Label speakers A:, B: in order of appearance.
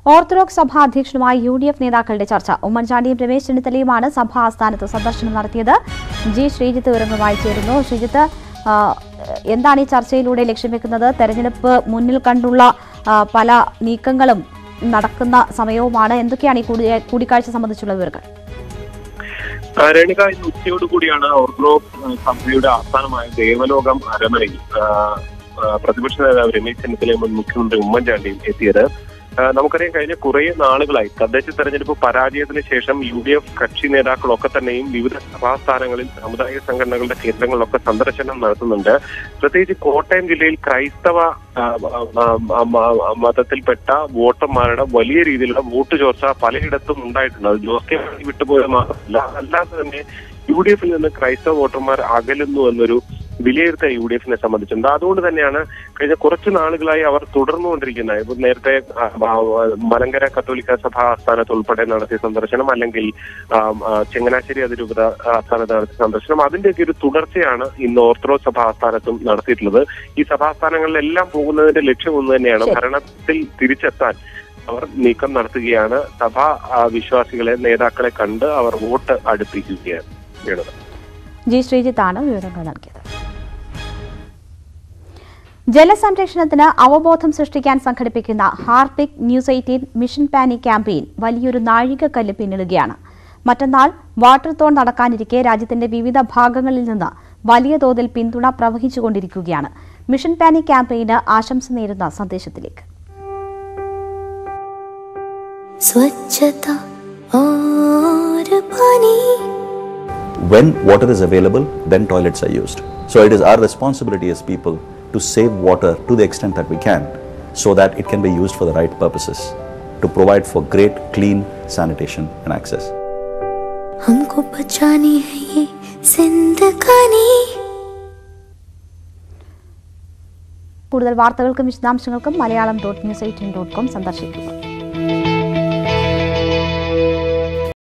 A: Orthodox സഭാ അധ്യക്ഷനുമായി U D F നേതാക്കളുടെ ചർച്ച ഉമ്മൻചാണ്ടിയും രമേശ് ചെന്നിത്തലയുമാണ് സഭാ ആസ്ഥാനത്ത് സന്ദർശനം നടത്തിയത് ജി ശ്രീജിത്ത് വിവരങ്ങളുമായി ചേരുന്നു ശ്രീജിത്ത് ആ, എന്താണ് ഈ ചർച്ചയിലൂടെ ലക്ഷ്യം വെക്കുന്നത് തെരഞ്ഞെടുപ്പ് മുന്നിൽ കണ്ടുള്ള ആ, പല നീക്കങ്ങളും നടക്കുന്ന സമയവുമാണ് എന്തൊക്കെയാണ് ഈ കൂടി- കൂടിക്കാഴ്ച സംബന്ധിച്ചുള്ള വിവരങ്ങൾ
B: ആ, രേണുക ഇന്ന് ഉച്ചയോടുകൂടിയാണ് ഓർത്തഡോക്സ് ആ, സഭയുടെ ആസ്ഥാനമായ ദേവലോകം അരമനയിൽ ആ, ആ, പ്രതിപക്ഷ നേതാവ് രമേശ് ചെന്നിത്തലയും മുൻ മുഖ്യമന്ത്രി ഉമ്മൻചാണ്ടിയും എത്തിയത് ആ, നമുക്കറിയാം കഴിഞ്ഞ കുറേ നാളുകളായി തദ്ദേശ തെരഞ്ഞെടുപ്പ് പരാജയത്തിന് ശേഷം യു ഡി എഫ് കക്ഷി നേതാക്കളൊക്കെ തന്നെയും വിവിധ സഭാസ്ഥാനങ്ങളിൽ സാമുദായിക സംഘടനകളുടെ കേന്ദ്രങ്ങളിലൊക്കെ സന്ദർശനം നടത്തുന്നുണ്ട് പ്രത്യേകിച്ച് കോട്ടയം ജില്ലയിൽ ക്രൈസ്തവ ആ, ആ, ആ, ആ, മതത്തിൽപ്പെട്ട വോട്ടർമാരുടെ വലിയ രീതിയിലുള്ള വോട്ട് ചോർച്ച പലയിടത്തും ഉണ്ടായിട്ടുണ്ട് അത് ജോസ് കെ മാണി വിട്ടുപോയത് മാത്രമല്ല അല്ലാതെ തന്നെ യു ഡി എഫിൽ നിന്ന് ക്രൈസ്തവ വോട്ടർമാർ അകലുന്നു എന്നൊരു വിലയിരുത്തൽ യു ഡി എഫിനെ സംബന്ധിച്ചുണ്ട് അതുകൊണ്ട് തന്നെയാണ് കഴിഞ്ഞ കുറച്ചു നാളുകളായി അവർ തുടർന്നുകൊണ്ടിരിക്കുന്നത് ഇപ്പൊ നേരത്തെ ആ, ആ, മലങ്കര കത്തോലിക്ക സഭ ആസ്ഥാനത്ത് ഉൾപ്പെടെ നടത്തിയ സന്ദർശനം അല്ലെങ്കിൽ ആ, ആ, ചങ്ങനാശ്ശേരി അതിരൂപത ആസ്ഥാനത്ത് നടത്തിയ സന്ദർശനം അതിന്റെയൊക്കെ ഒരു തുടർച്ചയാണ് ഇന്ന് ഓർത്തഡോക്സ് സഭ ആസ്ഥാനത്തും നടത്തിയിട്ടുള്ളത് ഈ സഭാസ്ഥാനങ്ങളിലെല്ലാം പോകുന്നതിന്റെ ലക്ഷ്യം ഒന്ന് തന്നെയാണ്
A: ശരി.
B: ഭരണത്തിൽ തിരിച്ചെത്താൻ അവർ നീക്കം നടത്തുകയാണ് സഭാ ആ, വിശ്വാസികളെ നേതാക്കളെ കണ്ട് അവർ വോട്ട് അടുപ്പിക്കുകയാണ് വേണത്
A: ജി ശ്രീജിത്താണ് വിവരങ്ങൾ നൽകിയത് ജലസംരക്ഷണത്തിന് അവബോധം സൃഷ്ടിക്കാൻ സംഘടിപ്പിക്കുന്ന Harpic news eighteen mission Paani campaign വലിയൊരു നാഴികക്കല്ല് പിന്നിടുകയാണ് മറ്റന്നാൾ വാട്ടർ തോൺ നടക്കാനിരിക്കെ രാജ്യത്തിന്റെ വിവിധ ഭാഗങ്ങളിൽ നിന്ന് വലിയ തോതിൽ പിന്തുണ പ്രവഹിച്ചുകൊണ്ടിരിക്കുകയാണ് മിഷൻ പാനി ക്യാമ്പയിന് ആശംസ നേരുന്ന സന്ദേശത്തിലേക്ക്
C: स्वच्छता और पानी
D: when water is available, then toilets are used. So it is our responsibility as people to save water to the extent that we can so that it can be used for the right purposes to provide for great clean sanitation and access.
C: हमको बचानी है ये जिंदगानी
A: കൂടുതൽ വാർത്തകൾക്കും വിശദാംശങ്ങൾക്കും Malayalam dot news eighteen dot com സന്ദർശിക്കുക